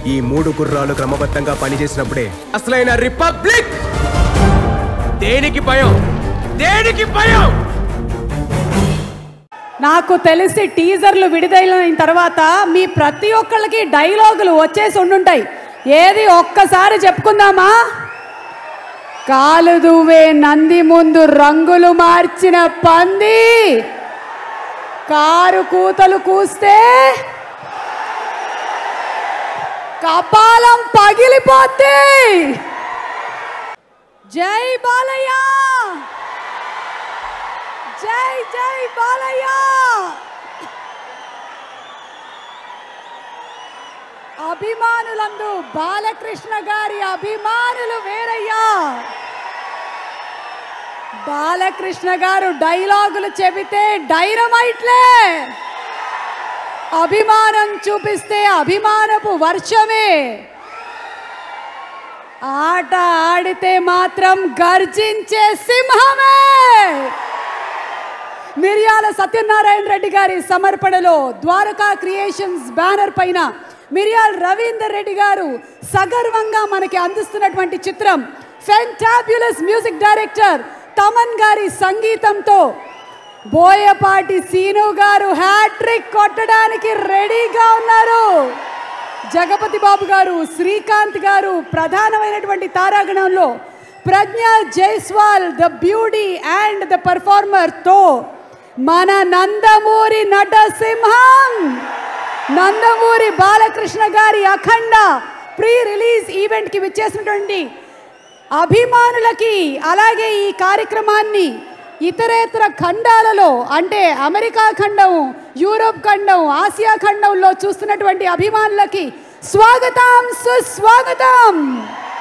ఈ మూడు గుర్రాలు క్రమబద్ధంగా పనిచేసినప్పుడే అసలైన రిపబ్లిక్ దేనికి భయం దేనికి భయం నాకు తెలిసి టీజర్లు విడుదలైన తర్వాత మీ ప్రతి ఒక్కళ్ళకి డైలాగులు వచ్చేసి ఉండుంటాయి ఏది ఒక్కసారి చెప్పుకుందామా కాలు దువ్వే నంది ముందు రంగులు మార్చిన పంది కారు కూతలు కూస్తే కపాలం పగిలిపోతే జై బాలయ్య జై జై బాలయ్య అభిమానులందు బాలకృష్ణ గారి అభిమానులు వేరయ్యా బాలకృష్ణ గారు డైలాగులు చెబితే డైనమైట్లే అభిమానం చూపిస్తే అభిమానపు వర్షమే ఆట ఆడితే మాత్రం గర్జించే సింహమే మిరియాల సత్యనారాయణ రెడ్డి గారి సమర్పణలో ద్వారకా క్రియేషన్స్ బ్యానర్ పైన మిరియాల్ రవీందర్ రెడ్డి గారు సగర్వంగా మనకి అందిస్తున్నటువంటి చిత్రం ఫెంటాబ్యులస్ మ్యూజిక్ డైరెక్టర్ తమన్ గారి సంగీతంతో బోయపాటి సీను గారు హ్యాట్రిక్ కొట్టడానికి రెడీగా ఉన్నారు జగపతి బాబు గారు శ్రీకాంత్ గారు ప్రధానమైనటువంటి తారాగణంలో Pragya Jaiswal the beauty and the performer తో మన నందమూరి నటసింహం నందమూరి బాలకృష్ణ గారి అఖండ ప్రీ రిలీజ్ ఈవెంట్కి విచ్చేసినటువంటి అభిమానులకి అలాగే ఈ కార్యక్రమాన్ని ఇతరేతర ఖండాలలో అంటే అమెరికా ఖండం యూరోప్ ఖండం ఆసియా ఖండంలో చూస్తున్నటువంటి అభిమానులకి స్వాగతం సుస్వాగతం